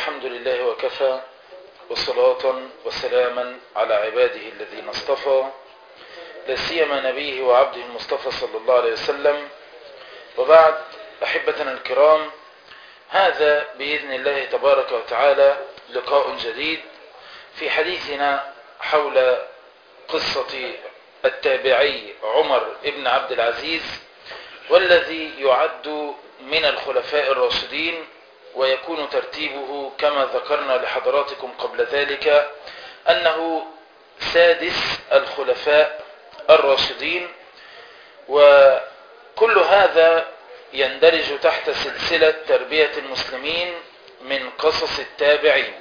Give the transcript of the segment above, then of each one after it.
الحمد لله وكفى وصلاة وسلاما على عباده الذين اصطفى لا سيما نبيه وعبده المصطفى صلى الله عليه وسلم وبعد أحبتنا الكرام هذا بإذن الله تبارك وتعالى لقاء جديد في حديثنا حول قصة التابعي عمر ابن عبد العزيز والذي يعد من الخلفاء الراشدين ويكون ترتيبه كما ذكرنا لحضراتكم قبل ذلك أنه سادس الخلفاء الراشدين وكل هذا يندرج تحت سلسلة تربية المسلمين من قصص التابعين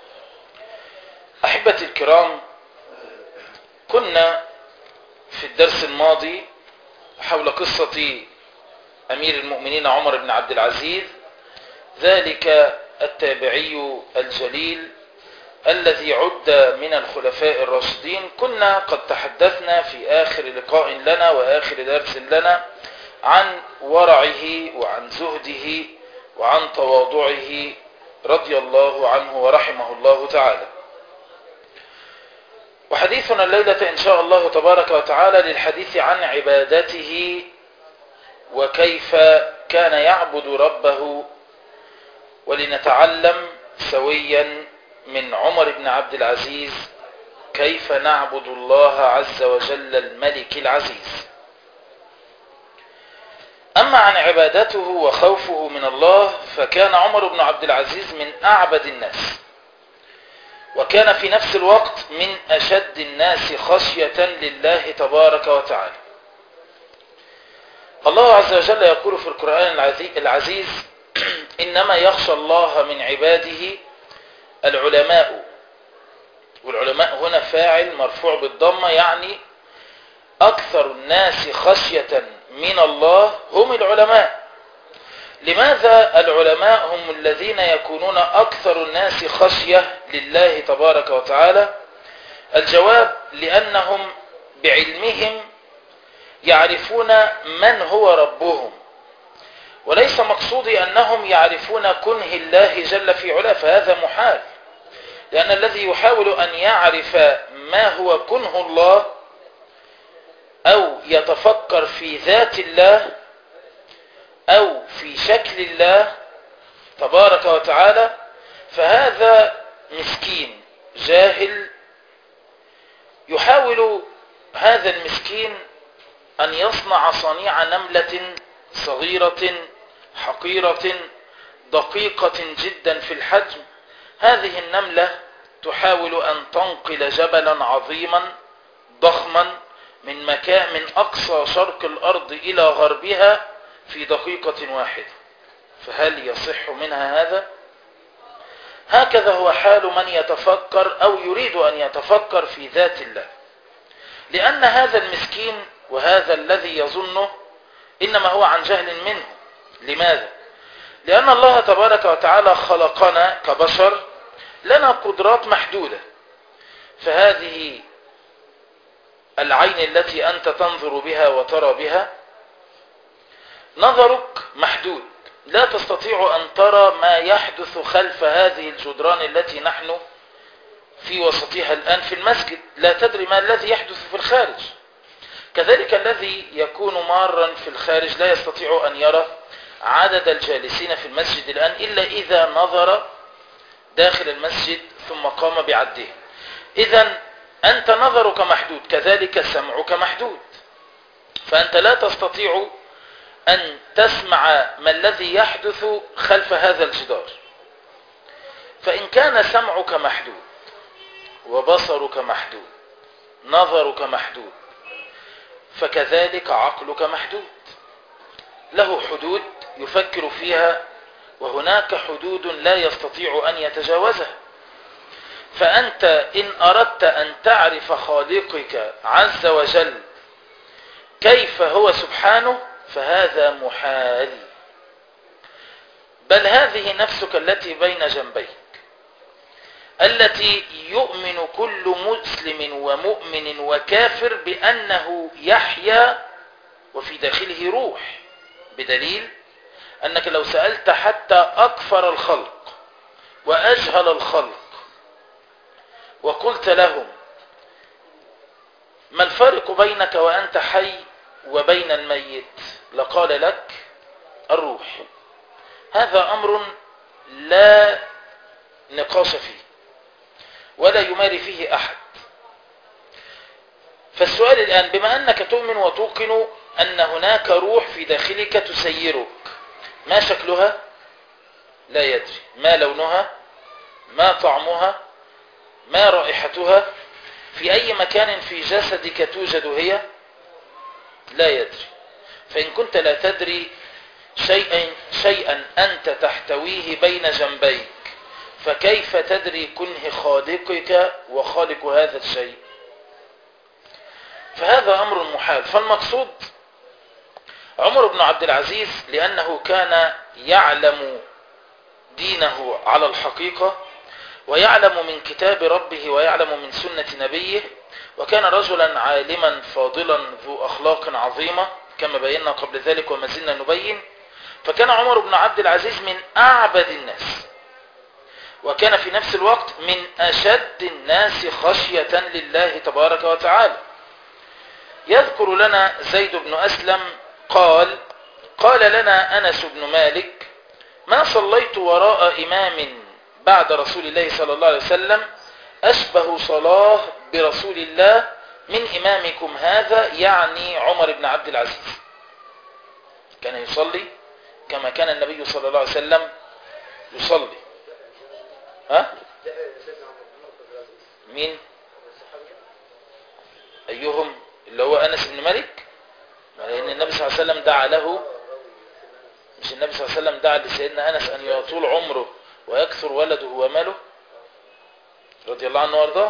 أحبتي الكرام كنا في الدرس الماضي حول قصة أمير المؤمنين عمر بن عبد العزيز ذلك التابعي الجليل الذي عد من الخلفاء الراشدين كنا قد تحدثنا في آخر لقاء لنا وآخر درس لنا عن ورعه وعن زهده وعن تواضعه رضي الله عنه ورحمه الله تعالى وحديثنا الليلة إن شاء الله تبارك وتعالى للحديث عن عبادته وكيف كان يعبد ربه ولنتعلم سويا من عمر بن عبد العزيز كيف نعبد الله عز وجل الملك العزيز أما عن عبادته وخوفه من الله فكان عمر بن عبد العزيز من أعبد الناس وكان في نفس الوقت من أشد الناس خشية لله تبارك وتعالى الله عز وجل يقول في القرآن العزيز إنما يخشى الله من عباده العلماء والعلماء هنا فاعل مرفوع بالضمة يعني أكثر الناس خشية من الله هم العلماء لماذا العلماء هم الذين يكونون أكثر الناس خشية لله تبارك وتعالى الجواب لأنهم بعلمهم يعرفون من هو ربهم وليس مقصودي أنهم يعرفون كنه الله جل في علاه فهذا محال لأن الذي يحاول أن يعرف ما هو كنه الله أو يتفكر في ذات الله أو في شكل الله تبارك وتعالى فهذا مسكين جاهل يحاول هذا المسكين أن يصنع صنيع نملة صغيرة حقيرة دقيقة جدا في الحجم هذه النملة تحاول أن تنقل جبلا عظيما ضخما من مكان من أقصى شرق الأرض إلى غربها في دقيقة واحدة فهل يصح منها هذا؟ هكذا هو حال من يتفكر أو يريد أن يتفكر في ذات الله لأن هذا المسكين وهذا الذي يظنه إنما هو عن جهل منه لماذا؟ لأن الله تبارك وتعالى خلقنا كبشر لنا قدرات محدودة فهذه العين التي أنت تنظر بها وترى بها نظرك محدود لا تستطيع أن ترى ما يحدث خلف هذه الجدران التي نحن في وسطها الآن في المسجد لا تدري ما الذي يحدث في الخارج كذلك الذي يكون مارا في الخارج لا يستطيع أن يرى عدد الجالسين في المسجد الآن إلا إذا نظر داخل المسجد ثم قام بعدهم إذا أنت نظرك محدود كذلك سمعك محدود فأنت لا تستطيع أن تسمع ما الذي يحدث خلف هذا الجدار فإن كان سمعك محدود وبصرك محدود نظرك محدود فكذلك عقلك محدود له حدود يفكر فيها وهناك حدود لا يستطيع أن يتجاوزها فأنت إن أردت أن تعرف خالقك عز وجل كيف هو سبحانه فهذا محال بل هذه نفسك التي بين جنبيك التي يؤمن كل مسلم ومؤمن وكافر بأنه يحيا وفي داخله روح بدليل أنك لو سألت حتى أكفر الخلق وأجهل الخلق وقلت لهم ما الفرق بينك وأنت حي وبين الميت لقال لك الروح هذا أمر لا نقاش فيه ولا يماري فيه أحد فالسؤال الآن بما أنك تؤمن وتوقن أن هناك روح في داخلك تسيرك ما شكلها لا يدري ما لونها ما طعمها ما رائحتها في أي مكان في جسدك توجد هي لا يدري فإن كنت لا تدري شيئا, شيئا أنت تحتويه بين جنبيك فكيف تدري كنه خالقك وخالق هذا الشيء فهذا أمر محال فالمقصود عمر بن عبد العزيز لأنه كان يعلم دينه على الحقيقة ويعلم من كتاب ربه ويعلم من سنة نبيه وكان رجلا عالما فاضلا ذو أخلاق عظيمة كما بينا قبل ذلك وما زلنا نبين فكان عمر بن عبد العزيز من أعبد الناس وكان في نفس الوقت من أشد الناس خشية لله تبارك وتعالى يذكر لنا زيد بن أسلم قال قال لنا أنس بن مالك ما صليت وراء إمام بعد رسول الله صلى الله عليه وسلم أشبه صلاة برسول الله من إمامكم هذا يعني عمر بن عبد العزيز كان يصلي كما كان النبي صلى الله عليه وسلم يصلي ها مين أيهم اللي هو أنس بن مالك لأن النبي صلى الله عليه وسلم دعا له مش النبي صلى الله عليه وسلم دعا لسيدنا أنس أن يطول عمره ويكثر ولده وماله رضي الله عنه وارضاه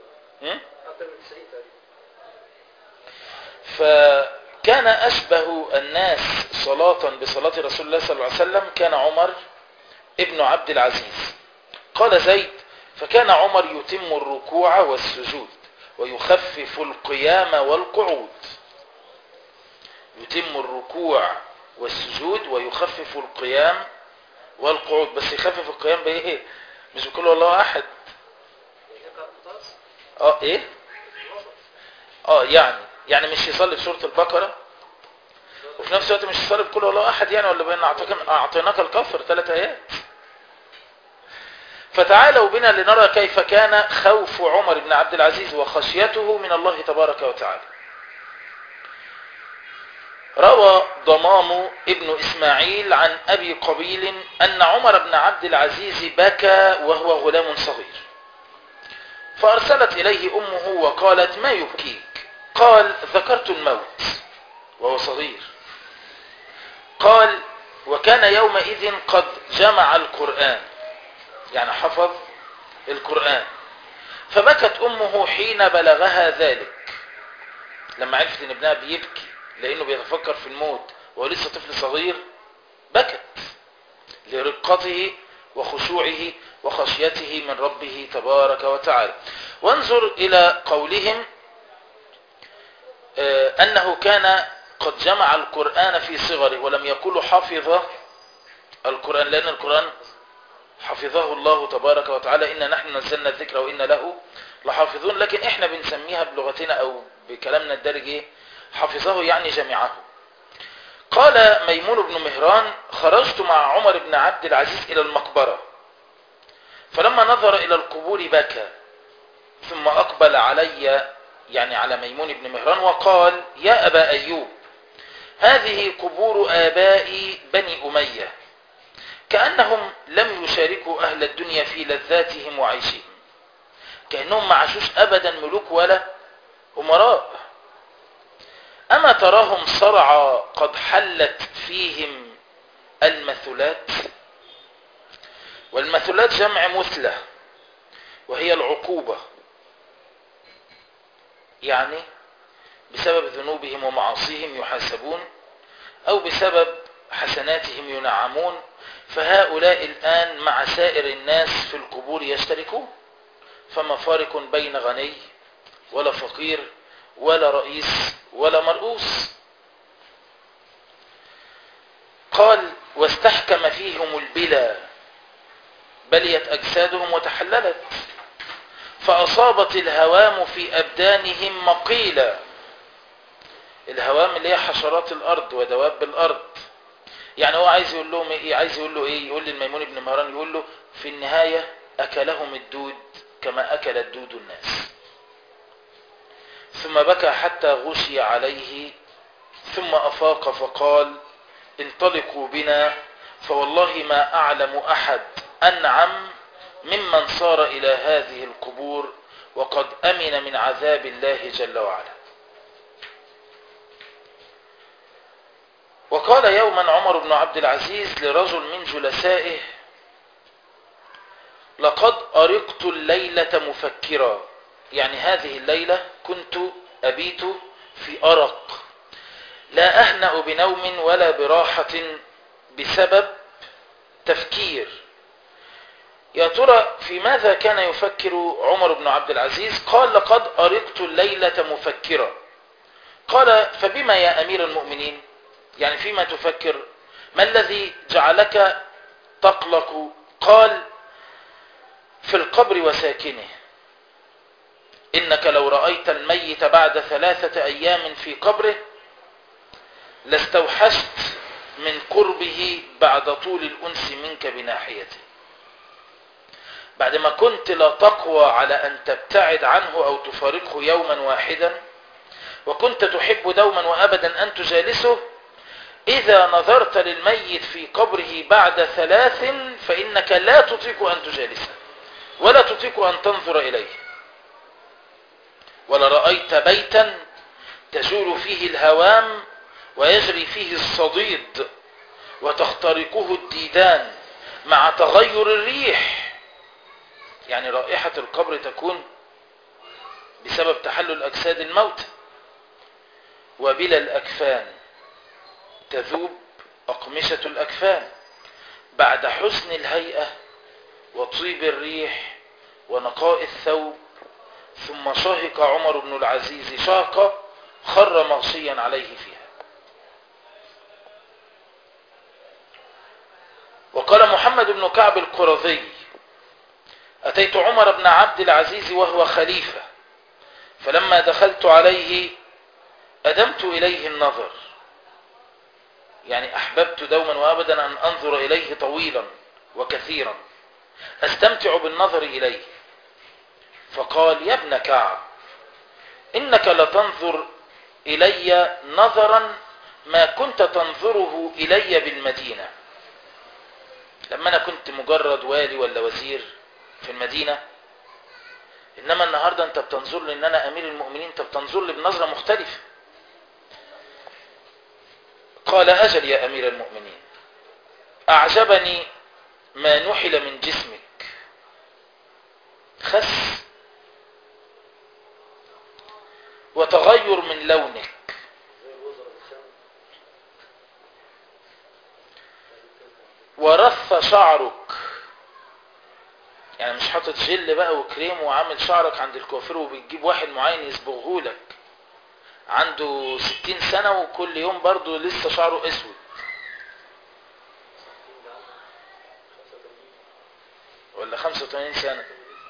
فكان أشبه الناس صلاة بصلاة رسول الله صلى الله عليه وسلم كان عمر ابن عبد العزيز قال زيد فكان عمر يتم الركوع والسجود ويخفف القيام والقعود يتم الركوع والسجود ويخفف القيام والقعود بس يخفف القيام بايه مش بكل والله احد اه ايه اه يعني يعني مش يصلي بسورة البقرة وفي نفس الوقت مش يصلي بكل والله احد يعني ولا بين اعطيناك الكفر ثلاث ايات فتعالوا بنا لنرى كيف كان خوف عمر بن عبد العزيز وخشيته من الله تبارك وتعالى روى ضمام ابن إسماعيل عن أبي قبيل أن عمر بن عبد العزيز بكى وهو غلام صغير فأرسلت إليه أمه وقالت ما يبكيك قال ذكرت الموت وهو صغير قال وكان يومئذ قد جمع القرآن يعني حفظ القرآن فبكت أمه حين بلغها ذلك لما عرفت ان ابنها بيبكي لانه بيتفكر في الموت وهو لسه طفل صغير بكت لرقته وخشوعه وخشيته من ربه تبارك وتعالى وانظر الى قولهم انه كان قد جمع القرآن في صغره ولم يقول حفظ القرآن لان القرآن حفظه الله تبارك وتعالى إن نحن نزلنا الذكر وإن له لحافظون لكن إحنا بنسميها بلغتنا أو بكلامنا الدارج إيه حفظه يعني جميعه قال ميمون بن مهران خرجت مع عمر بن عبد العزيز إلى المقبرة فلما نظر إلى القبور بكى ثم أقبل علي يعني على ميمون بن مهران وقال يا أبا أيوب هذه قبور آباء بني أمية كأنهم لم يشاركوا أهل الدنيا في لذاتهم وعيشهم كأنهم ما عاشوش أبدا ملوك ولا أمراء أما تراهم صرعى قد حلت فيهم المثلات والمثلات جمع مثلة وهي العقوبة يعني بسبب ذنوبهم ومعاصيهم يحاسبون أو بسبب حسناتهم ينعمون فهؤلاء الآن مع سائر الناس في القبور يشتركون فما فارق بين غني ولا فقير ولا رئيس ولا مرؤوس قال واستحكم فيهم البلا بليت أجسادهم وتحللت فأصابت الهوام في أبدانهم مقيلا الهوام اللي هي حشرات الأرض ودواب الأرض يعني هو عايز يقول لهم ايه عايز يقول له ايه يقول للميمون بن مهران يقول له في النهاية أكلهم الدود كما أكل الدود الناس ثم بكى حتى غشي عليه ثم أفاق فقال انطلقوا بنا فوالله ما أعلم أحد أنعم ممن صار إلى هذه القبور وقد أمن من عذاب الله جل وعلا وقال يوما عمر بن عبد العزيز لرجل من جلسائه لقد أرقت الليلة مفكرا يعني هذه الليلة كنت أبيت في أرق لا أهنأ بنوم ولا براحة بسبب تفكير يا ترى في ماذا كان يفكر عمر بن عبد العزيز قال لقد أرقت الليلة مفكرا قال فبما يا أمير المؤمنين يعني فيما تفكر ما الذي جعلك تقلق قال في القبر وساكنه إنك لو رأيت الميت بعد ثلاثة أيام في قبره لاستوحشت من قربه بعد طول الأنس منك بناحيته بعدما كنت لا تقوى على أن تبتعد عنه أو تفارقه يوما واحدا وكنت تحب دوما وأبدا أن تجالسه إذا نظرت للميت في قبره بعد ثلاث فإنك لا تطيق أن تجالسه ولا تطيق أن تنظر إليه ولرأيت بيتا تجول فيه الهوام ويجري فيه الصديد وتخترقه الديدان مع تغير الريح يعني رائحة القبر تكون بسبب تحلل أجساد الموت وبلا الأكفان تذوب أقمشة الأكفان بعد حسن الهيئة وطيب الريح ونقاء الثوب ثم شهق عمر بن العزيز شهقة خر مغشيا عليه فيها وقال محمد بن كعب القرظي أتيت عمر بن عبد العزيز وهو خليفة فلما دخلت عليه أدمت إليه النظر يعني أحببت دوما وأبدا أن أنظر إليه طويلا وكثيرا أستمتع بالنظر إليه فقال يا ابن كعب إنك لتنظر إلي نظرا ما كنت تنظره إلي بالمدينة لما أنا كنت مجرد والي ولا وزير في المدينة إنما النهاردة أنت بتنظر لي إن أنا أمير المؤمنين أنت بتنظر لي بنظرة مختلفة قال أجل يا أمير المؤمنين أعجبني ما نحل من جسمك خس وتغير من لونك ورث شعرك يعني مش حاطط جل بقى وكريم وعامل شعرك عند الكوافير وبتجيب واحد معين يصبغهولك عنده ستين سنة وكل يوم برضه لسه شعره اسود ولا خمسة وثمانين سنة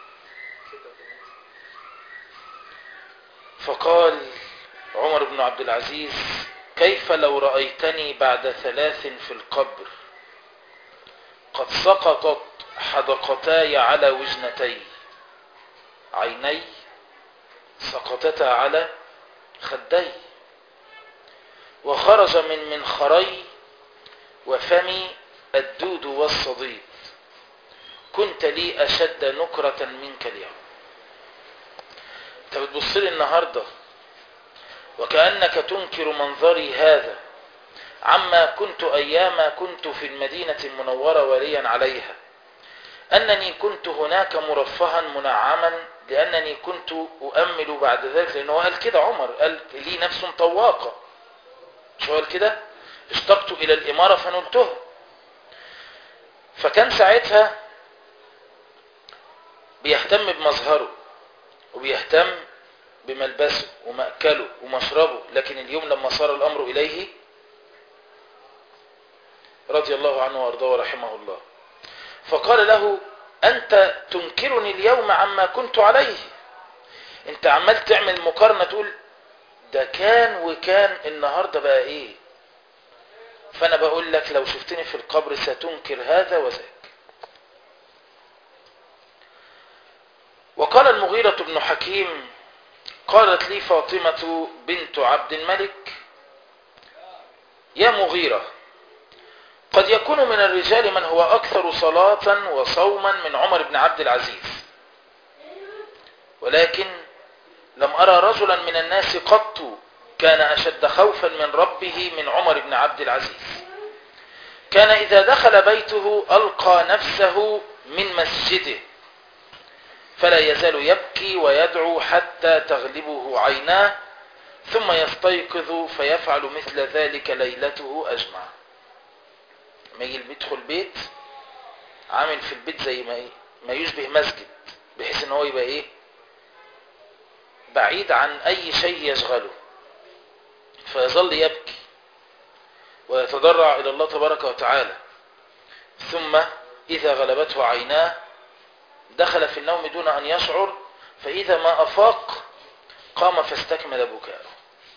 فقال عمر بن عبد العزيز كيف لو رأيتني بعد ثلاث في القبر قد سقطت حدقتاي على وجنتي عيني سقطتا على خدي وخرج من منخري وفمي الدود والصديد كنت لي أشد نكرة منك اليوم انت بتبص لي النهاردة وكأنك تنكر منظري هذا عما كنت أيام كنت في المدينة المنورة وليا عليها أنني كنت هناك مرفها منعما لأنني كنت أؤمل بعد ذلك لأنه قال كده عمر قال لي نفس طواقة شو قال كده اشتقت إلى الإمارة فنلتها فكان ساعتها بيهتم بمظهره وبيهتم بملبسه ومأكله ومشربه لكن اليوم لما صار الأمر إليه رضي الله عنه وأرضاه ورحمه الله فقال له أنت تنكرني اليوم عما كنت عليه أنت عمال تعمل مقارنة تقول ده كان وكان النهاردة بقى إيه فأنا بقول لك لو شفتني في القبر ستنكر هذا وذاك وقال المغيرة بن حكيم قالت لي فاطمة بنت عبد الملك يا مغيرة قد يكون من الرجال من هو أكثر صلاة وصوما من عمر بن عبد العزيز ولكن لم أرى رجلا من الناس قط كان أشد خوفا من ربه من عمر بن عبد العزيز كان إذا دخل بيته ألقى نفسه من مسجده فلا يزال يبكي ويدعو حتى تغلبه عيناه ثم يستيقظ فيفعل مثل ذلك ليلته أجمع ما يجي يدخل بيت عامل في البيت زي ما ايه ما يشبه مسجد بحيث ان هو يبقى ايه بعيد عن اي شيء يشغله فيظل يبكي ويتضرع الى الله تبارك وتعالى ثم اذا غلبته عيناه دخل في النوم دون ان يشعر فاذا ما افاق قام فاستكمل بكاءه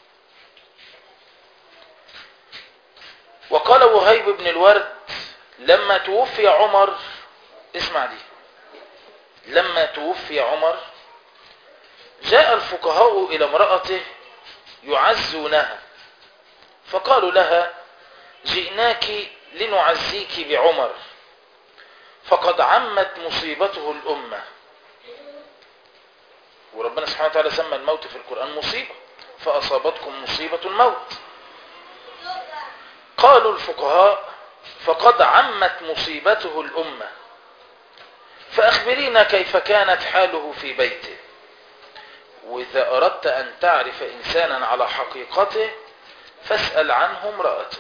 وقال وهيب بن الورد لما توفي عمر اسمع دي لما توفي عمر جاء الفقهاء إلى امرأته يعزونها فقالوا لها جئناك لنعزيك بعمر فقد عمت مصيبته الأمة وربنا سبحانه وتعالى سمى الموت في القرآن مصيبة فأصابتكم مصيبة الموت قالوا الفقهاء فقد عمت مصيبته الأمة فأخبرينا كيف كانت حاله في بيته وإذا أردت أن تعرف إنسانا على حقيقته فاسأل عنه امرأته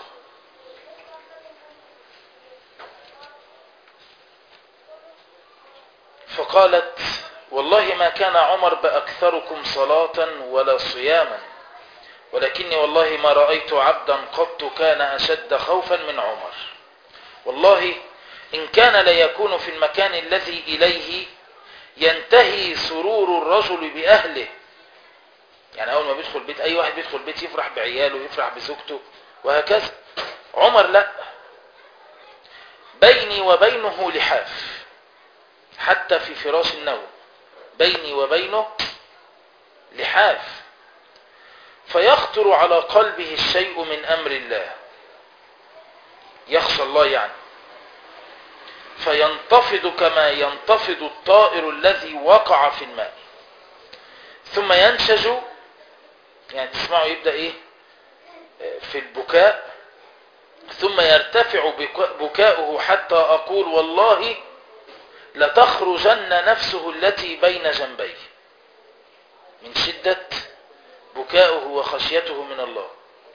فقالت والله ما كان عمر بأكثركم صلاة ولا صياما ولكني والله ما رأيت عبدا قط كان أشد خوفا من عمر والله إن كان ليكون في المكان الذي إليه ينتهي سرور الرجل بأهله يعني أول ما بيدخل بيت أي واحد بيدخل بيت يفرح بعياله يفرح بزوجته وهكذا عمر لا بيني وبينه لحاف حتى في فراش النوم بيني وبينه لحاف فيخطر على قلبه الشيء من أمر الله يخشى الله يعني فينتفض كما ينتفض الطائر الذي وقع في الماء ثم ينشج يعني تسمعوا يبدأ ايه في البكاء ثم يرتفع بكاؤه حتى أقول والله لتخرجن نفسه التي بين جنبيه من شدة بكاؤه وخشيته من الله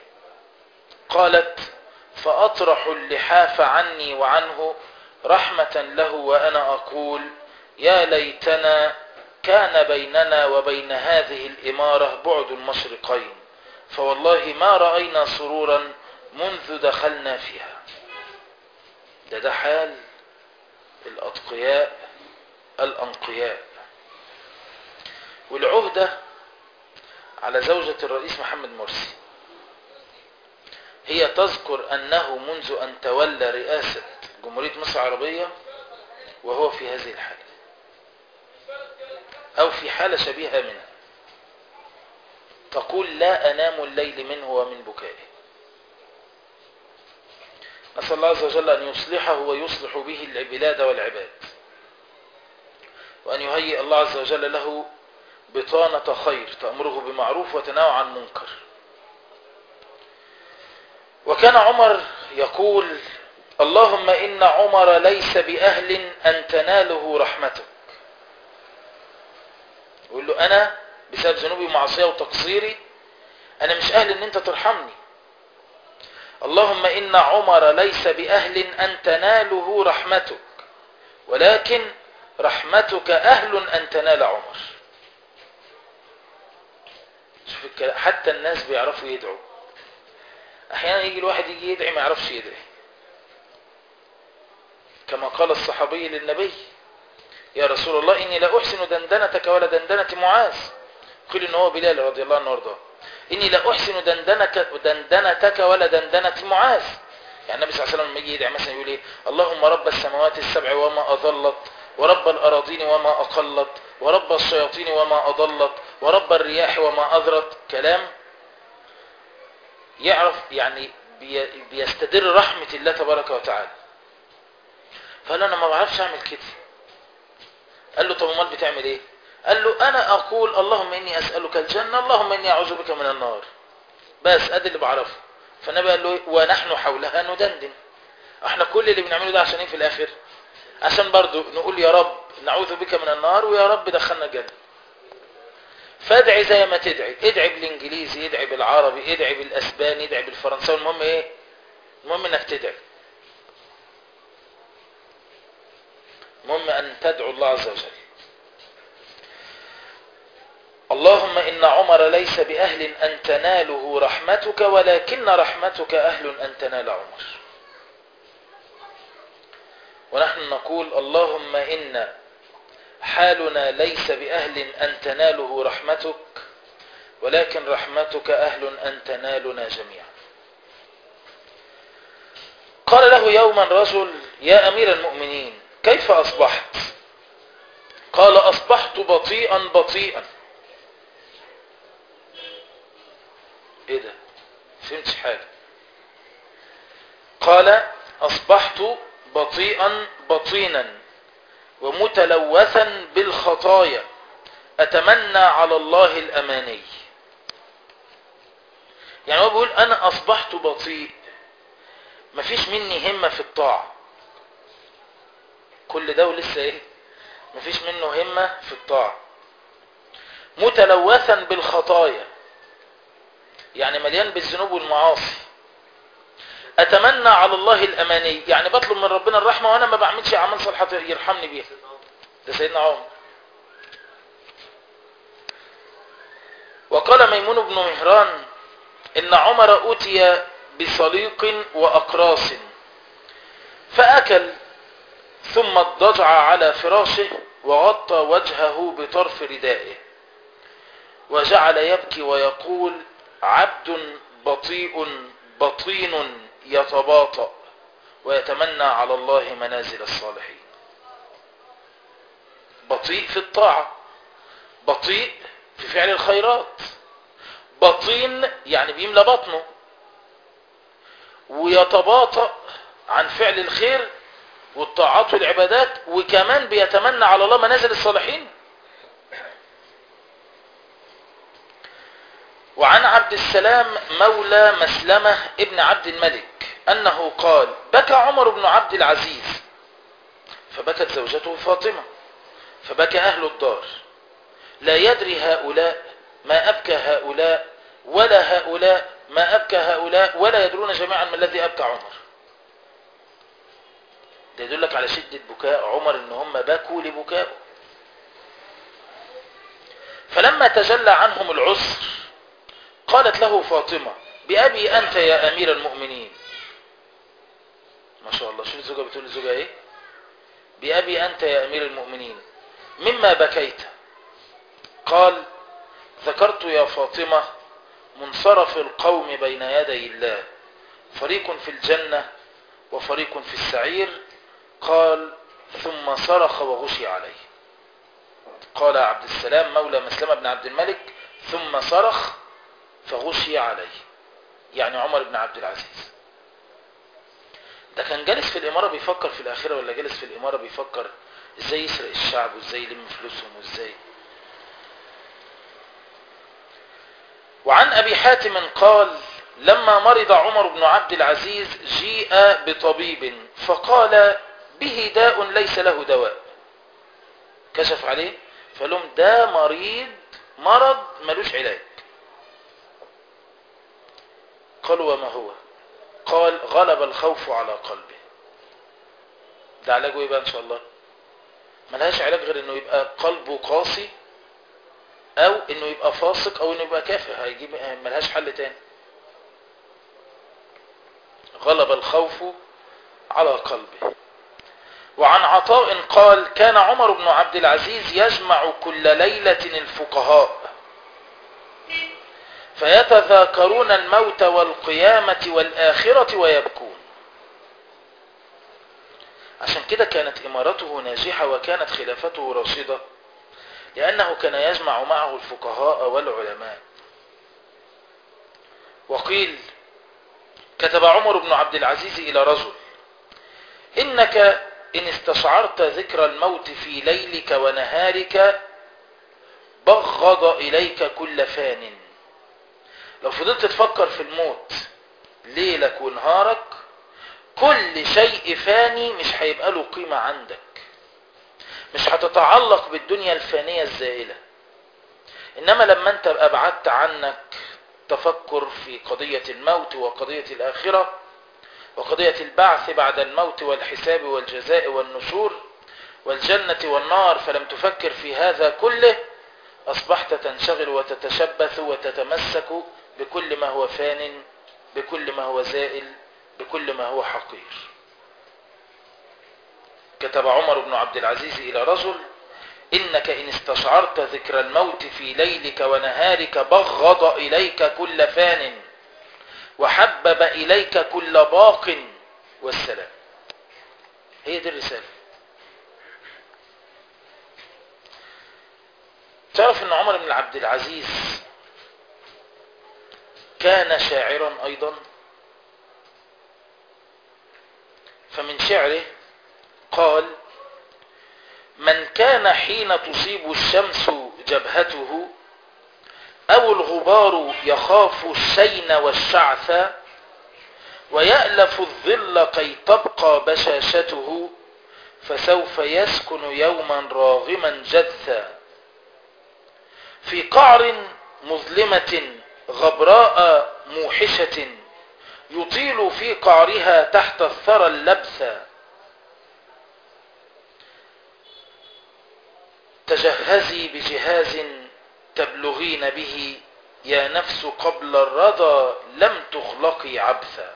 قالت فأطرح اللحاف عني وعنه رحمة له وأنا أقول يا ليتنا كان بيننا وبين هذه الإمارة بعد المشرقين فوالله ما رأينا سرورا منذ دخلنا فيها ده ده حال الأتقياء الأنقياء والعهدة على زوجة الرئيس محمد مرسي هي تذكر أنه منذ أن تولى رئاسة جمهورية مصر العربية وهو في هذه الحالة أو في حالة شبيهة منها تقول لا أنام الليل منه ومن بكائه نسأل الله عز وجل أن يصلحه ويصلح به البلاد والعباد وأن يهيئ الله عز وجل له بطانة خير تأمره بمعروف وتناوى عن منكر وكان عمر يقول اللهم إن عمر ليس بأهل أن تناله رحمتك يقول له أنا بسبب ذنوبي ومعصية وتقصيري أنا مش أهل أن أنت ترحمني اللهم إن عمر ليس بأهل أن تناله رحمتك ولكن رحمتك أهل أن تنال عمر شوف الكلام حتى الناس بيعرفوا يدعوا أحيانا يجي الواحد يجي يدعي ما يعرفش يدعي كما قال الصحابي للنبي يا رسول الله إني لا أحسن دندنتك ولا دندنة معاذ قيل إن هو بلال رضي الله عنه وارضاه إني لا أحسن دندنك دندنتك ولا دندنة معاذ يعني النبي صلى الله عليه وسلم لما يجي يدعي مثلا يقول إيه اللهم رب السماوات السبع وما أضلت ورب الأراضين وما أقلت ورب الشياطين وما أضلت ورب الرياح وما أذرت كلام يعرف يعني بي بيستدر رحمة الله تبارك وتعالى فقال له أنا ما بعرفش أعمل كده قال له طب امال بتعمل ايه قال له انا اقول اللهم اني اسالك الجنه اللهم اني اعوذ بك من النار بس ادي اللي بعرفه فالنبي قال له إيه؟ ونحن حولها ندندن احنا كل اللي بنعمله ده عشان ايه في الاخر عشان برضو نقول يا رب نعوذ بك من النار ويا رب دخلنا الجنه فادعي زي ما تدعي ادعي بالانجليزي ادعي بالعربي ادعي بالاسباني ادعي بالفرنساوي المهم ايه المهم انك تدعي المهم أن تدعو الله عز وجل اللهم إن عمر ليس بأهل أن تناله رحمتك ولكن رحمتك أهل أن تنال عمر ونحن نقول اللهم إن حالنا ليس بأهل أن تناله رحمتك ولكن رحمتك أهل أن تنالنا جميعا قال له يوما رجل يا أمير المؤمنين كيف أصبحت قال أصبحت بطيئا بطيئا إيه ده فهمتش حاجة قال أصبحت بطيئا بطينا ومتلوثا بالخطايا أتمنى على الله الأماني يعني هو بيقول أنا أصبحت بطيء مفيش مني همة في الطاعة كل ده ولسه ايه مفيش منه همة في الطاعة متلوثا بالخطايا يعني مليان بالذنوب والمعاصي اتمنى على الله الاماني يعني بطلب من ربنا الرحمة وانا ما بعملش اعمال صالحة يرحمني بيها ده سيدنا عمر وقال ميمون بن مهران ان عمر اوتي بصليق واقراص فاكل ثم اضطجع على فراشه وغطى وجهه بطرف ردائه وجعل يبكي ويقول عبد بطيء بطين يتباطأ ويتمنى على الله منازل الصالحين بطيء في الطاعة بطيء في فعل الخيرات بطين يعني بيملى بطنه ويتباطأ عن فعل الخير والطاعات والعبادات وكمان بيتمنى على الله منازل الصالحين وعن عبد السلام مولى مسلمة ابن عبد الملك أنه قال بكى عمر بن عبد العزيز فبكت زوجته فاطمة فبكى أهل الدار لا يدري هؤلاء ما أبكى هؤلاء ولا هؤلاء ما أبكى هؤلاء ولا يدرون جميعا ما الذي أبكى عمر ده يدلك على شدة بكاء عمر ان هم بكوا لبكائه فلما تجلى عنهم العسر قالت له فاطمة بأبي أنت يا أمير المؤمنين ما شاء الله شو الزوجة بتقول الزوجة ايه بأبي أنت يا أمير المؤمنين مما بكيت قال ذكرت يا فاطمة منصرف القوم بين يدي الله فريق في الجنة وفريق في السعير قال ثم صرخ وغشي عليه قال عبد السلام مولى مسلمة بن عبد الملك ثم صرخ فغشي عليه يعني عمر بن عبد العزيز ده كان جالس في الإمارة بيفكر في الآخرة ولا جالس في الإمارة بيفكر ازاي يسرق الشعب وازاي يلم فلوسهم وازاي وعن أبي حاتم قال لما مرض عمر بن عبد العزيز جيء بطبيب فقال به داء ليس له دواء كشف عليه فقال لهم ده مريض مرض ملوش علاج قالوا وما هو قال غلب الخوف على قلبه ده علاجه ايه بقى ان شاء الله ملهاش علاج غير انه يبقى قلبه قاسي او انه يبقى فاسق او انه يبقى كافر هيجيب ملهاش حل تاني غلب الخوف على قلبه وعن عطاء قال كان عمر بن عبد العزيز يجمع كل ليلة الفقهاء فيتذاكرون الموت والقيامة والآخرة ويبكون عشان كده كانت إمارته ناجحة وكانت خلافته راشدة لأنه كان يجمع معه الفقهاء والعلماء وقيل كتب عمر بن عبد العزيز إلى رجل إنك إن استشعرت ذكر الموت في ليلك ونهارك بغض إليك كل فان لو فضلت تفكر في الموت ليلك ونهارك كل شيء فاني مش هيبقى له قيمة عندك مش هتتعلق بالدنيا الفانية الزائلة إنما لما أنت أبعدت عنك تفكر في قضية الموت وقضية الآخرة وقضية البعث بعد الموت والحساب والجزاء والنشور والجنة والنار فلم تفكر في هذا كله أصبحت تنشغل وتتشبث وتتمسك بكل ما هو فان بكل ما هو زائل بكل ما هو حقير كتب عمر بن عبد العزيز إلى رجل إنك إن استشعرت ذكر الموت في ليلك ونهارك بغض إليك كل فان وحبب إليك كل باق والسلام هي دي الرسالة تعرف أن عمر بن عبد العزيز كان شاعرا أيضا فمن شعره قال من كان حين تصيب الشمس جبهته أو الغبار يخاف الشين والشعث ويألف الظل كي تبقى بشاشته فسوف يسكن يوما راغما جثا في قعر مظلمة غبراء موحشة يطيل في قعرها تحت الثرى اللبثا تجهزي بجهاز تبلغين به يا نفس قبل الرضا لم تخلقي عبثا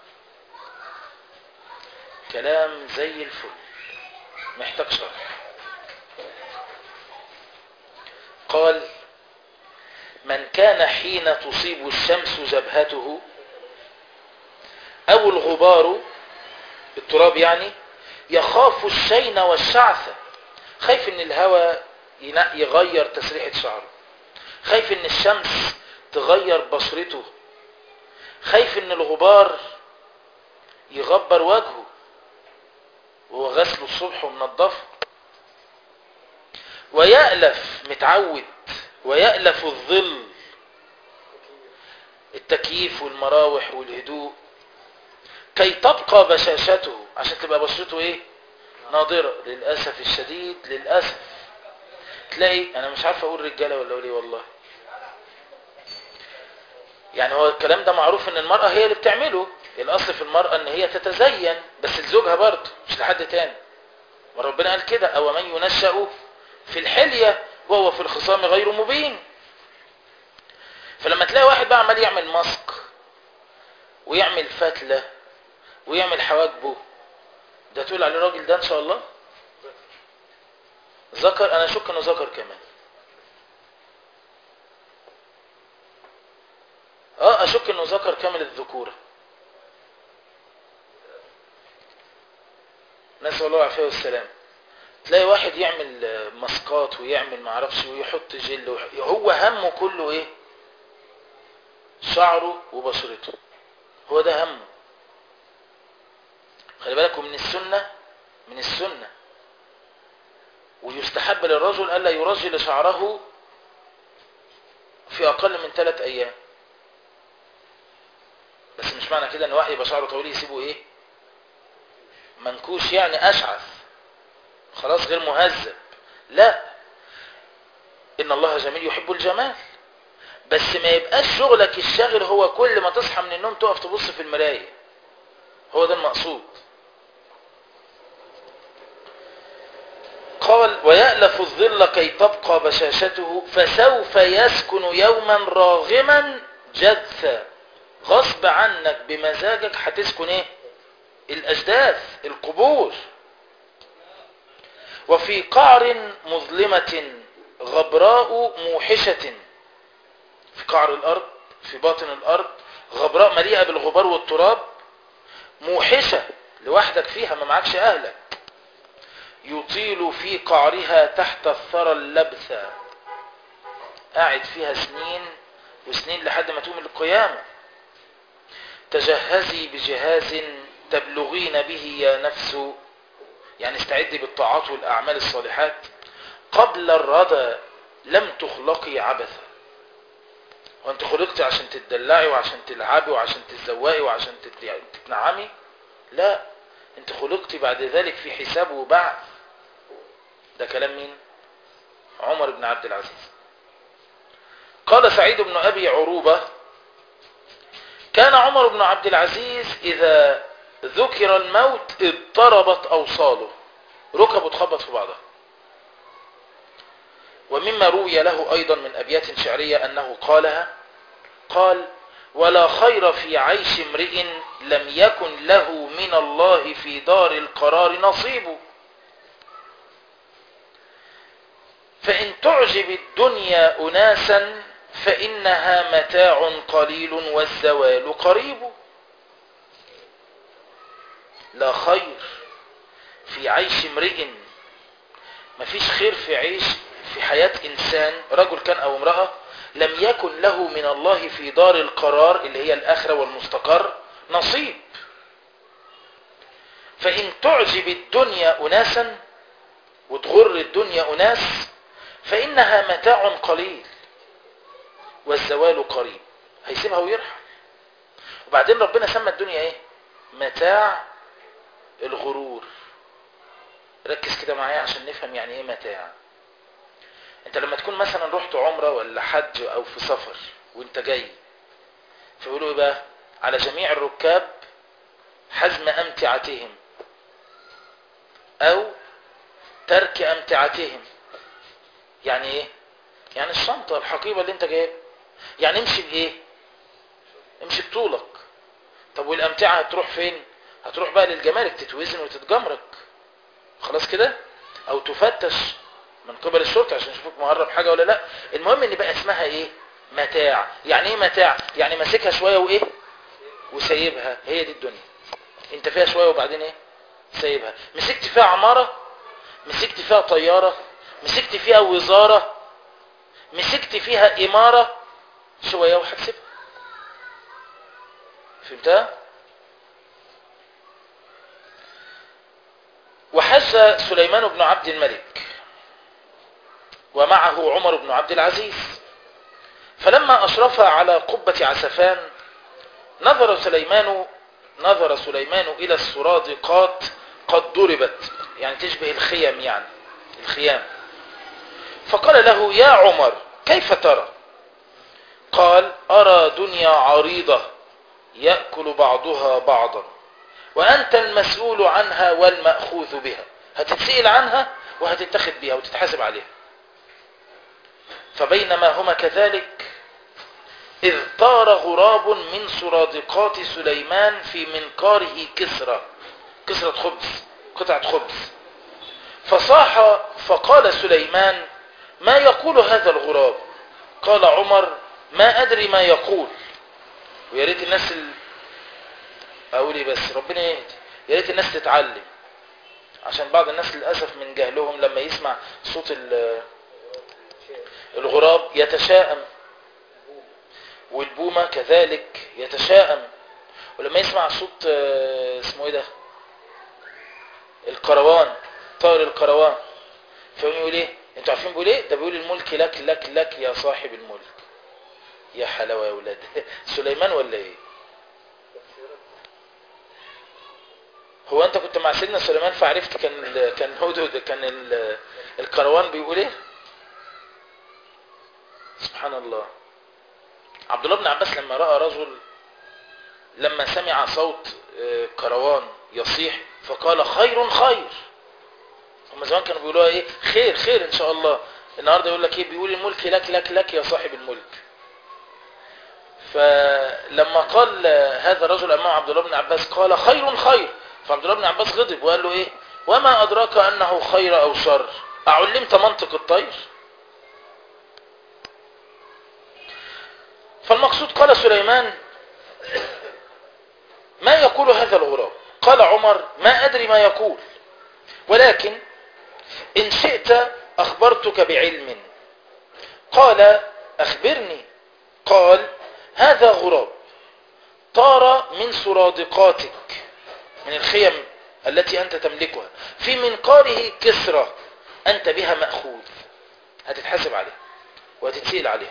كلام زي الفل محتاج شرح قال من كان حين تصيب الشمس جبهته أو الغبار التراب يعني يخاف الشين والشعث خايف ان الهواء يغير تسريحة شعره خايف ان الشمس تغير بشرته خايف ان الغبار يغبر وجهه وهو غسله الصبح ومنضفه ويألف متعود ويألف الظل التكييف والمراوح والهدوء كي تبقى بشاشته عشان تبقى بشرته ايه ناضرة للأسف الشديد للأسف تلاقي انا مش عارف اقول رجالة ولا اقول ايه والله يعني هو الكلام ده معروف ان المرأة هي اللي بتعمله الاصل في المرأة ان هي تتزين بس لزوجها برضه مش لحد تاني وربنا قال كده او من ينشأ في الحلية وهو في الخصام غير مبين فلما تلاقي واحد بقى عمال يعمل ماسك ويعمل فتلة ويعمل حواجبه ده تقول عليه راجل ده ان شاء الله ذكر انا اشك انه ذكر كمان اه اشك انه ذكر كامل الذكورة نسأل الله العافية والسلام تلاقي واحد يعمل ماسكات ويعمل معرفش ويحط جل وح... هو همه كله ايه شعره وبشرته هو ده همه خلي بالكم من السنة من السنة ويستحب للرجل ألا يرجل شعره في أقل من ثلاث أيام بس مش معنى كده ان واحد يبقى شعره طويل يسيبه ايه منكوش يعني اشعث خلاص غير مهذب لا ان الله جميل يحب الجمال بس ما يبقاش شغلك الشاغل هو كل ما تصحى من النوم تقف تبص في المراية هو ده المقصود قال ويألف الظل كي تبقى بشاشته فسوف يسكن يوما راغما جثا غصب عنك بمزاجك هتسكن ايه الاجداث القبور وفي قعر مظلمة غبراء موحشة في قعر الأرض في باطن الأرض غبراء مليئة بالغبار والتراب موحشة لوحدك فيها ما معكش أهلك يطيل في قعرها تحت الثرى اللبثة قاعد فيها سنين وسنين لحد ما تقوم القيامة تجهزي بجهاز تبلغين به يا نفس يعني استعدي بالطاعات والأعمال الصالحات قبل الردى لم تخلقي عبثا وانت خلقت عشان تدلعي وعشان تلعبي وعشان تتزوقي وعشان تتنعمي لا انت خلقت بعد ذلك في حساب وبعث ده كلام مين عمر بن عبد العزيز قال سعيد بن أبي عروبة كان عمر بن عبد العزيز إذا ذكر الموت اضطربت أوصاله ركبه تخبط في بعضها ومما روي له أيضا من أبيات شعرية أنه قالها قال ولا خير في عيش امرئ لم يكن له من الله في دار القرار نصيب فإن تعجب الدنيا أناسا فإنها متاع قليل والزوال قريب لا خير في عيش امرئ مفيش خير في عيش في حياة إنسان رجل كان أو امرأة لم يكن له من الله في دار القرار اللي هي الآخرة والمستقر نصيب فإن تعجب الدنيا أناسا وتغر الدنيا أناس فإنها متاع قليل والزوال قريب هيسيبها ويرحل وبعدين ربنا سمى الدنيا ايه متاع الغرور ركز كده معايا عشان نفهم يعني ايه متاع انت لما تكون مثلا رحت عمره ولا حج او في سفر وانت جاي فيقولوا ايه بقى على جميع الركاب حزم امتعتهم او ترك امتعتهم يعني ايه يعني الشنطة الحقيبة اللي انت جايبها يعني امشي بايه امشي بطولك طب والامتعة هتروح فين هتروح بقى للجمارك تتوزن وتتجمرك خلاص كده او تفتش من قبل الشرطة عشان يشوفوك مهرب حاجة ولا لا المهم ان بقى اسمها ايه متاع يعني ايه متاع يعني ماسكها شوية وايه وسايبها هي دي الدنيا انت فيها شوية وبعدين ايه سايبها مسكت فيها عمارة مسكت فيها طيارة مسكت فيها وزارة مسكت فيها إمارة شوية وهتسيبها فهمتها وحج سليمان بن عبد الملك ومعه عمر بن عبد العزيز فلما أشرف على قبة عسفان نظر سليمان نظر سليمان إلى السرادقات قد ضربت يعني تشبه الخيم يعني الخيام فقال له يا عمر كيف ترى قال أرى دنيا عريضة يأكل بعضها بعضا وأنت المسؤول عنها والمأخوذ بها هتتسئل عنها وهتتخذ بها وتتحاسب عليها فبينما هما كذلك إذ طار غراب من سرادقات سليمان في منقاره كسرة كسرة خبز قطعة خبز فصاح فقال سليمان ما يقول هذا الغراب قال عمر ما أدري ما يقول ويا ريت الناس ال... أقول إيه بس ربنا يهدي يا ريت الناس تتعلم عشان بعض الناس للأسف من جهلهم لما يسمع صوت ال... الغراب يتشائم والبومة كذلك يتشائم ولما يسمع صوت اسمه ايه ده القروان طائر القروان فيقوم يقول ايه انتوا عارفين بيقول ايه ده بيقول الملك لك لك لك يا صاحب الملك يا حلاوه يا ولاد سليمان ولا ايه هو انت كنت مع سيدنا سليمان فعرفت كان ال... كان هدهد كان ال... الكروان بيقول ايه سبحان الله عبد الله بن عباس لما راى رجل لما سمع صوت كروان يصيح فقال خير خير هم زمان كانوا بيقولوا ايه خير خير ان شاء الله النهارده يقول لك ايه بيقول الملك لك لك لك يا صاحب الملك فلما قال هذا الرجل امام عبد الله بن عباس قال خير خير فعبد الله بن عباس غضب وقال له ايه وما أدراك أنه خير أو شر أعلمت منطق الطير فالمقصود قال سليمان ما يقول هذا الغراب قال عمر ما أدري ما يقول ولكن إن شئت أخبرتك بعلم قال أخبرني قال هذا غراب طار من سرادقاتك من الخيم التي أنت تملكها في منقاره كسرة أنت بها مأخوذ هتتحاسب عليها وهتتسئل عليها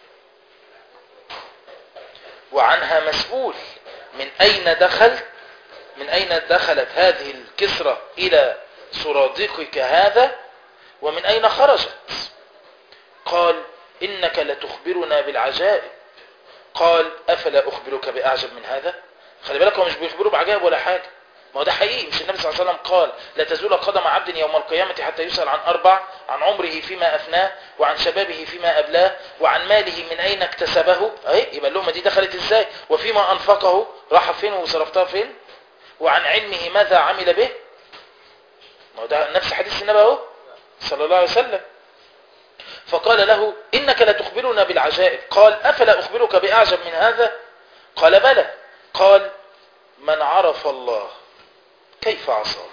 وعنها مسؤول من أين دخلت من أين دخلت هذه الكسرة إلى سرادقك هذا ومن أين خرجت قال إنك لتخبرنا بالعجائب قال أفلا أخبرك بأعجب من هذا خلي بالك هو مش بيخبره بعجائب ولا حاجة ما هو ده حقيقي مش النبي صلى الله عليه وسلم قال لا تزول قدم عبد يوم القيامة حتى يسأل عن أربع عن عمره فيما أفناه وعن شبابه فيما أبلاه وعن ماله من أين اكتسبه أهي يبقى اللومة دي دخلت إزاي وفيما أنفقه راح فين وصرفتها فين وعن علمه ماذا عمل به ما هو ده نفس حديث النبي اهو صلى الله عليه وسلم فقال له إنك لتخبرنا بالعجائب قال أفلا أخبرك بأعجب من هذا قال بلى قال من عرف الله كيف عصاه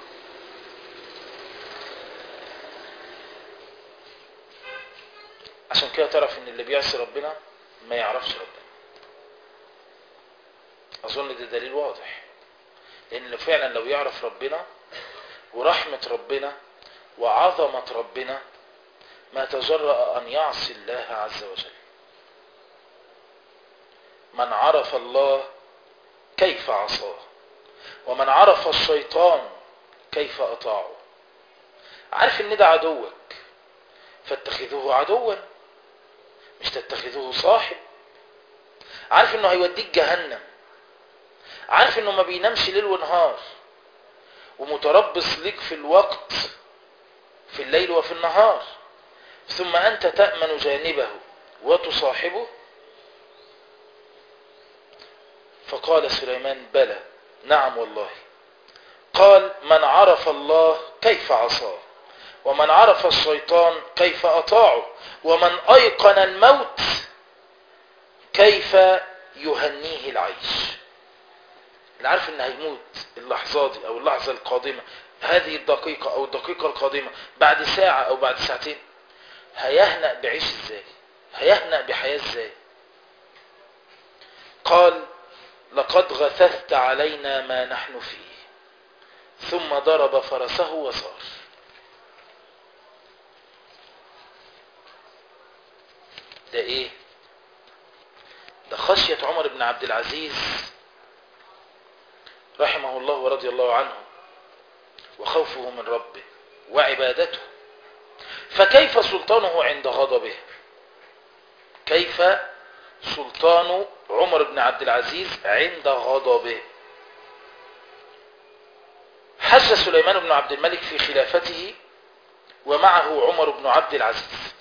عشان كده تعرف ان اللي بيعصي ربنا ما يعرفش ربنا اظن ده دليل واضح لان فعلا لو يعرف ربنا ورحمة ربنا وعظمة ربنا ما تجرأ أن يعصي الله عز وجل من عرف الله كيف عصاه ومن عرف الشيطان كيف أطاعه عارف ان ده عدوك فاتخذوه عدوا مش تتخذوه صاحب عارف انه هيوديك جهنم عارف انه ما بينامش ليل ونهار ومتربص لك في الوقت في الليل وفي النهار ثم أنت تأمن جانبه وتصاحبه فقال سليمان بلى نعم والله قال من عرف الله كيف عصاه ومن عرف الشيطان كيف أطاعه ومن أيقن الموت كيف يهنيه العيش اللي عارف ان هيموت اللحظة دي او اللحظة القادمة هذه الدقيقة او الدقيقة القادمة بعد ساعة او بعد ساعتين هيهنأ بعيش ازاي هيهنأ بحياة ازاي قال لقد غثثت علينا ما نحن فيه ثم ضرب فرسه وصار ده ايه ده خشية عمر بن عبد العزيز رحمه الله ورضي الله عنه وخوفه من ربه وعبادته فكيف سلطانه عند غضبه كيف سلطان عمر بن عبد العزيز عند غضبه حج سليمان بن عبد الملك في خلافته ومعه عمر بن عبد العزيز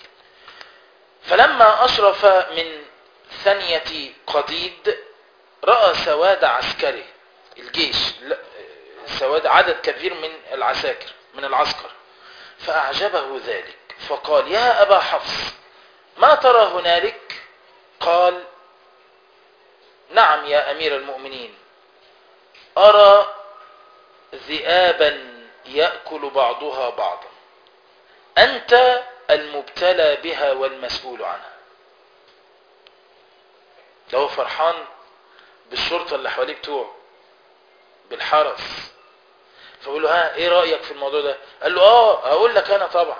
فلما أشرف من ثنية قديد رأى سواد عسكره الجيش سواد عدد كبير من العساكر من العسكر فأعجبه ذلك فقال يا أبا حفص ما ترى هنالك قال نعم يا أمير المؤمنين أرى ذئابا يأكل بعضها بعضا أنت المبتلى بها والمسؤول عنها لو فرحان بالشرطة اللي حواليه بتوعه بالحرس فقول له ها ايه رأيك في الموضوع ده قال له اه اقول لك انا طبعا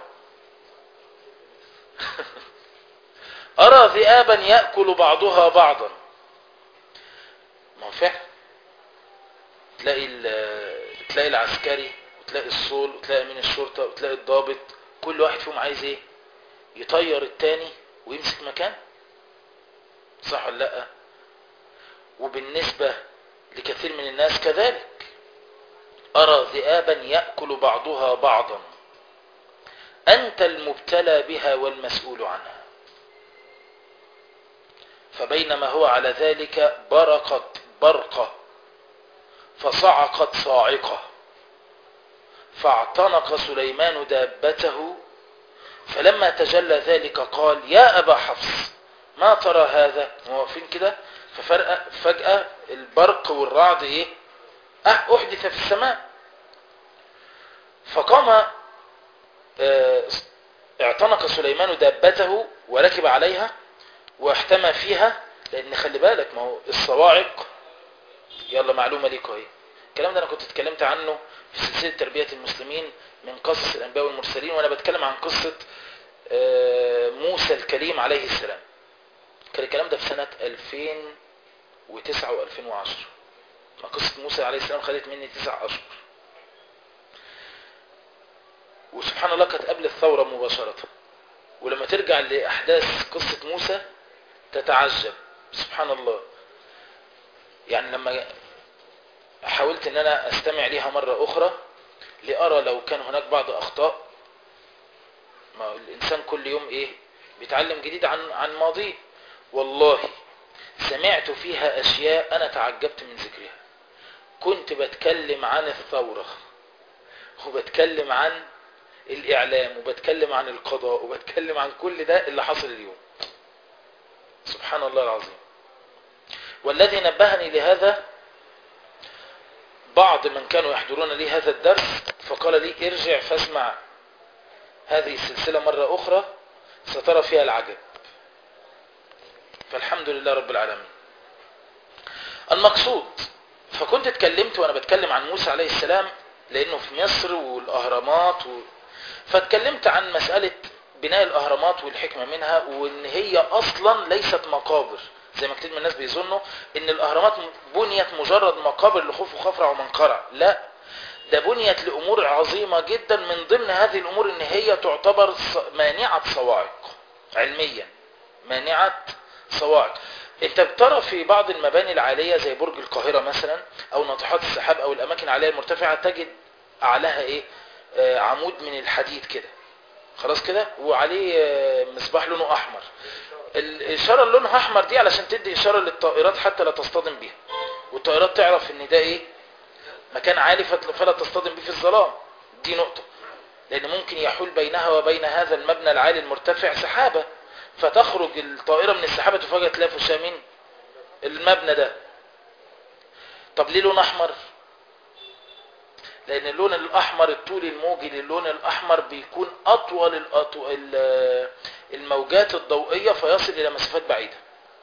ارى ذئابا يأكل بعضها بعضا ما هو فعلا تلاقي تلاقي العسكري وتلاقي الصول وتلاقي امين الشرطة وتلاقي الضابط كل واحد فيهم عايز ايه يطير التاني ويمسك مكان صح ولا لا وبالنسبة لكثير من الناس كذلك أرى ذئابا يأكل بعضها بعضا أنت المبتلى بها والمسؤول عنها فبينما هو على ذلك برقت برقة فصعقت صاعقة فاعتنق سليمان دابته فلما تجلى ذلك قال يا أبا حفص ما ترى هذا واقفين كده ففرق فجأة البرق والرعد ايه أه أحدث في السماء فقام آه، اعتنق سليمان دابته وركب عليها واحتمى فيها لان خلي بالك ما هو الصواعق يلا معلومه ليكوا اهي الكلام ده انا كنت اتكلمت عنه في سلسله تربيه المسلمين من قصص الانبياء والمرسلين وانا بتكلم عن قصه آه، موسى الكليم عليه السلام كان الكلام ده في سنه 2009 و2010 ما قصه موسى عليه السلام خدت مني تسع اشهر وسبحان الله كانت قبل الثورة مباشرة ولما ترجع لأحداث قصة موسى تتعجب سبحان الله يعني لما حاولت ان انا استمع ليها مرة اخرى لأرى لو كان هناك بعض اخطاء ما هو الانسان كل يوم ايه بيتعلم جديد عن عن ماضيه والله سمعت فيها اشياء انا تعجبت من ذكرها كنت بتكلم عن الثورة وبتكلم عن الإعلام وبتكلم عن القضاء وبتكلم عن كل ده اللي حصل اليوم سبحان الله العظيم والذي نبهني لهذا بعض من كانوا يحضرون لي هذا الدرس فقال لي ارجع فاسمع هذه السلسلة مرة أخرى سترى فيها العجب فالحمد لله رب العالمين المقصود فكنت اتكلمت وانا بتكلم عن موسى عليه السلام لانه في مصر والاهرامات و... فاتكلمت عن مسألة بناء الاهرامات والحكمة منها وان هي اصلا ليست مقابر زي ما كتير من الناس بيظنوا ان الاهرامات بنيت مجرد مقابر لخوف وخفرع ومنقرع لا ده بنيت لامور عظيمة جدا من ضمن هذه الامور ان هي تعتبر ص- مانعة صواعق علميا مانعة صواعق انت بترى في بعض المباني العالية زي برج القاهرة مثلا او ناطحات السحاب او الاماكن العالية المرتفعة تجد اعلاها ايه آه عمود من الحديد كده خلاص كده وعليه آه مصباح لونه احمر الاشارة اللي لونها احمر دي علشان تدي اشارة للطائرات حتى لا تصطدم بيها والطائرات تعرف ان ده ايه مكان عالي فت- فلا تصطدم بيه في الظلام دي نقطة لان ممكن يحول بينها وبين هذا المبنى العالي المرتفع سحابة فتخرج الطائرة من السحابة تفاجأ تلاقي في وشها مين المبنى ده طب ليه لون احمر لان اللون الاحمر الطول الموجي للون الاحمر بيكون اطول الأطو... ال- الموجات الضوئية فيصل الى مسافات بعيدة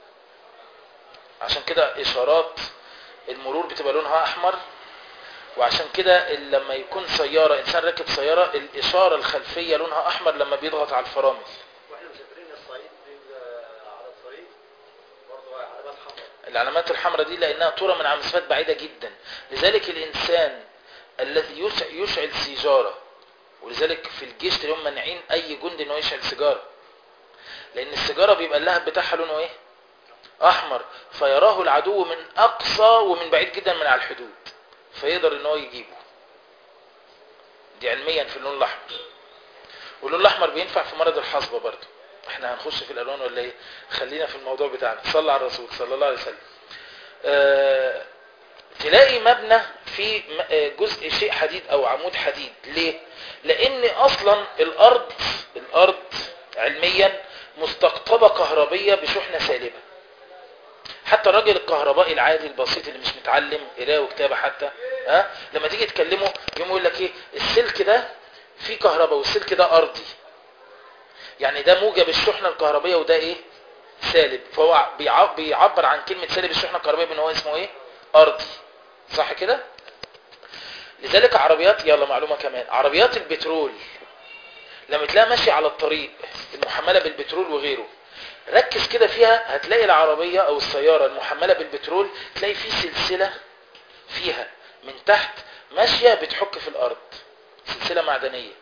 عشان كده اشارات المرور بتبقى لونها احمر وعشان كده ال- لما يكون سيارة انسان راكب سيارة الاشارة الخلفية لونها احمر لما بيضغط على الفرامل واحنا مسافرين الصعيد بيبقى على الطريق برضه علامات حمراء العلامات الحمراء دي لانها ترى من على مسافات بعيدة جدا لذلك الانسان الذي يشع- يشعل سيجارة ولذلك في الجيش تلاقيهم مانعين اي جندي انه يشعل سيجارة لان السيجارة بيبقى اللهب بتاعها لونه ايه احمر فيراه العدو من اقصى ومن بعيد جدا من على الحدود فيقدر ان هو يجيبه دي علميا في اللون الاحمر واللون الاحمر بينفع في مرض الحصبة برضه احنا هنخش في الالوان ولا ايه خلينا في الموضوع بتاعنا صلى على الرسول صلى الله عليه وسلم آه تلاقي مبنى في م- آه، جزء شيء حديد او عمود حديد ليه لان اصلا الارض الارض علميا مستقطبة كهربية بشحنة سالبة حتى الراجل الكهربائي العادي البسيط اللي مش متعلم قراءه وكتابة حتى ها لما تيجي تكلمه يقوم يقول لك ايه السلك ده فيه كهرباء والسلك ده ارضي يعني ده موجب الشحنة الكهربية وده ايه سالب فهو بيع- بيعبر عن كلمة سالب الشحنة الكهربية بان هو اسمه ايه ارضي صح كده لذلك عربيات يلا معلومة كمان عربيات البترول لما تلاقيها ماشية على الطريق المحملة بالبترول وغيره ركز كده فيها هتلاقي العربية او السيارة المحملة بالبترول تلاقي في سلسلة فيها من تحت ماشية بتحك في الارض سلسلة معدنية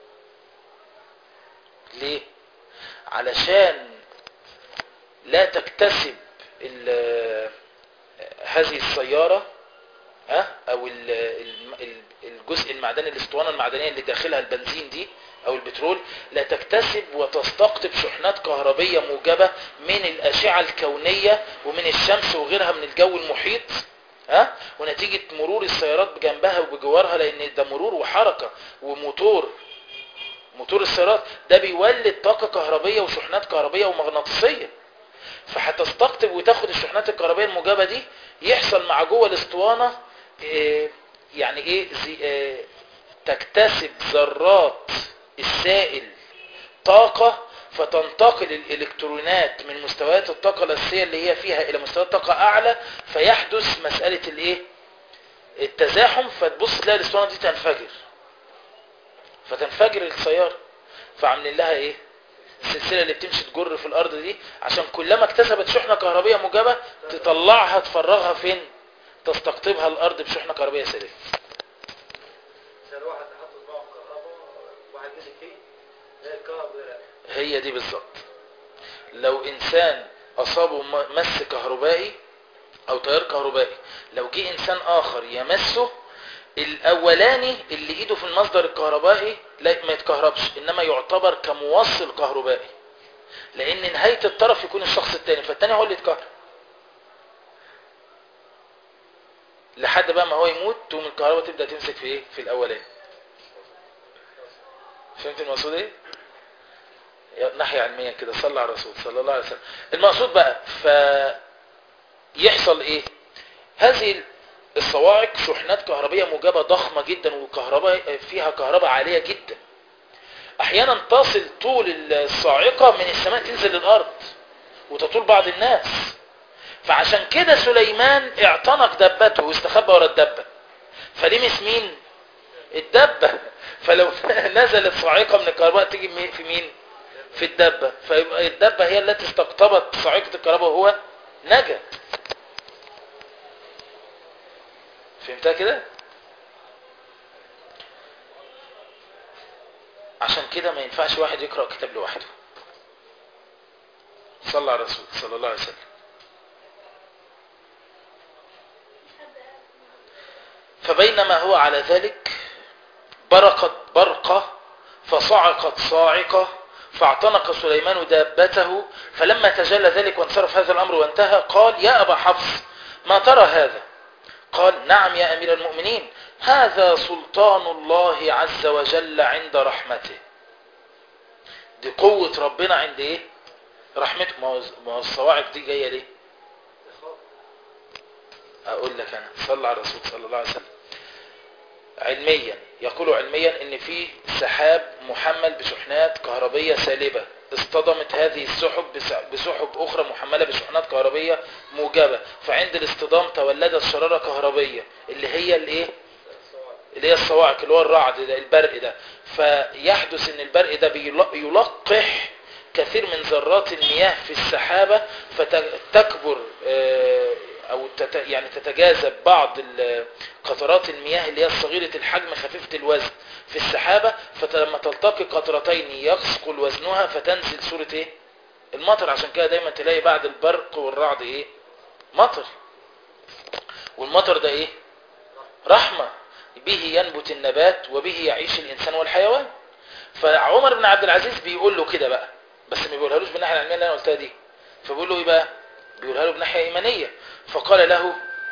ليه علشان لا تكتسب ال- هذه السيارة ها او ال- الم- ال- الجزء المعدني الاسطوانة المعدنية اللي داخلها البنزين دي او البترول لا تكتسب وتستقطب شحنات كهربية موجبة من الاشعة الكونية ومن الشمس وغيرها من الجو المحيط ها ونتيجة مرور السيارات بجنبها وبجوارها لان ده مرور وحركة وموتور موتور السيارات ده بيولد طاقة كهربية وشحنات كهربية ومغناطيسية فهتستقطب وتاخد الشحنات الكهربائية الموجبة دي يحصل مع جوه الاسطوانة إيه يعني ايه زي إيه تكتسب ذرات السائل طاقة فتنتقل الالكترونات من مستويات الطاقة الأساسية اللي هي فيها إلى مستويات طاقة أعلى فيحدث مسألة الايه التزاحم فتبص تلاقي الاسطوانة دي تنفجر فتنفجر السيارة فعاملين لها ايه السلسلة اللي بتمشي تجر في الأرض دي عشان كلما اكتسبت شحنة كهربية موجبة تطلعها تفرغها فين تستقطبها الأرض بشحنة كهربية سالبة عشان واحد حط صباعه في كهرباء واحد مسك فيه لا الكهرباء ده لا هي دي بالظبط لو إنسان أصابه م- مس كهربائي أو تيار كهربائي لو جه إنسان آخر يمسه الأولاني اللي إيده في المصدر الكهربائي لا ما يتكهربش إنما يعتبر كموصل كهربائي لأن نهاية الطرف يكون الشخص التاني فالتاني هو اللي يتكهرب لحد بقى ما هو يموت تقوم الكهرباء تبدأ تمسك في إيه في الأولاني فهمت المقصود إيه؟ ناحية علمية كده صلى على الرسول صلى الله عليه وسلم المقصود بقى فيحصل ايه هذه الصواعق شحنات كهربية موجبة ضخمة جدا وكهرباء فيها كهرباء عالية جدا احيانا تصل طول الصاعقة من السماء تنزل الارض وتطول بعض الناس فعشان كده سليمان اعتنق دبته واستخبى ورا الدبة فلمس مين الدبة فلو نزلت صاعقة من الكهرباء تيجي مي- في مين في الدبة فيبقى الدبة هي التي استقطبت صاعقة الكهرباء وهو نجا فهمتها كده عشان كده ما ينفعش واحد يقرأ كتاب لوحده صلى على الرسول صلى الله عليه وسلم فبينما هو على ذلك برقت برقة فصعقت صاعقة فاعتنق سليمان دابته فلما تجلى ذلك وانصرف هذا الأمر وانتهى قال يا أبا حفص ما ترى هذا قال نعم يا أمير المؤمنين هذا سلطان الله عز وجل عند رحمته دي قوة ربنا عند ايه رحمته ما هو- ما هو الصواعق دي جاية ليه اقول لك انا صلى على الرسول صلى الله عليه وسلم علميا يقول علميا ان في سحاب محمل بشحنات كهربية سالبة اصطدمت هذه السحب بس- بسحب اخرى محملة بشحنات كهربية موجبة فعند الاصطدام تولدت شرارة كهربية اللي هي الايه اللي هي الصواعق اللي هو الرعد ده البرق ده فيحدث ان البرق ده بيل- يلقح كثير من ذرات المياه في السحابة فتكبر آه، او تت يعني تتجاذب بعض ال- قطرات المياه اللي هي صغيرة الحجم خفيفة الوزن في السحابة فلما تلتقي قطرتين يثقل وزنها فتنزل صورة ايه المطر عشان كده دايما تلاقي بعد البرق والرعد ايه مطر والمطر ده ايه رحمة به ينبت النبات وبه يعيش الإنسان والحيوان فعمر بن عبد العزيز بيقول له كده بقى بس ما بيقولهالوش بالناحية العلمية اللي أنا قلتها دي فبيقول له إيه بقى بيقولها له بناحية إيمانية فقال له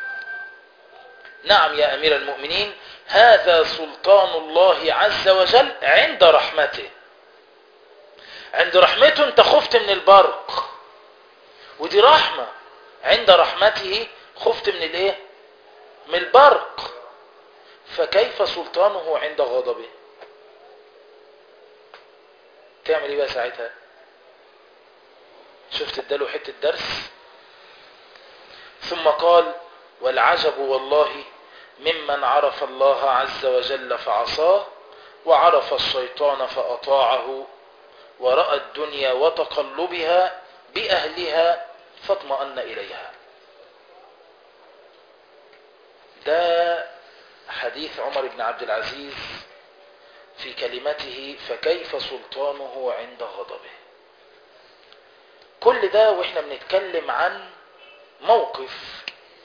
نعم يا أمير المؤمنين هذا سلطان الله عز وجل عند رحمته عند رحمته انت خفت من البرق ودي رحمة عند رحمته خفت من الايه من البرق فكيف سلطانه عند غضبه تعمل ايه بقى ساعتها شفت اداله حته درس ثم قال والعجب والله ممن عرف الله عز وجل فعصاه وعرف الشيطان فأطاعه ورأى الدنيا وتقلبها بأهلها فاطمأن إليها ده حديث عمر بن عبد العزيز في كلمته فكيف سلطانه عند غضبه كل ده واحنا بنتكلم عن موقف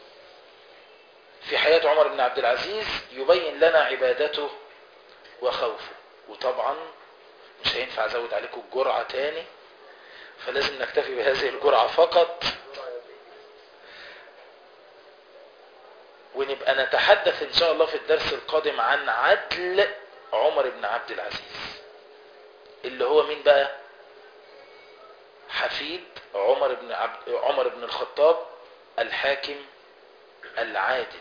في حياة عمر بن عبد العزيز يبين لنا عبادته وخوفه وطبعا مش هينفع ازود عليكم الجرعة تاني فلازم نكتفي بهذه الجرعة فقط ونبقى نتحدث ان شاء الله في الدرس القادم عن عدل عمر بن عبد العزيز اللي هو مين بقى حفيد عمر بن عبد عمر بن الخطاب الحاكم العادل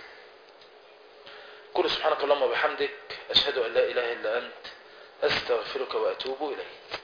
كل سبحانك اللهم وبحمدك أشهد أن لا إله إلا أنت أستغفرك وأتوب إليك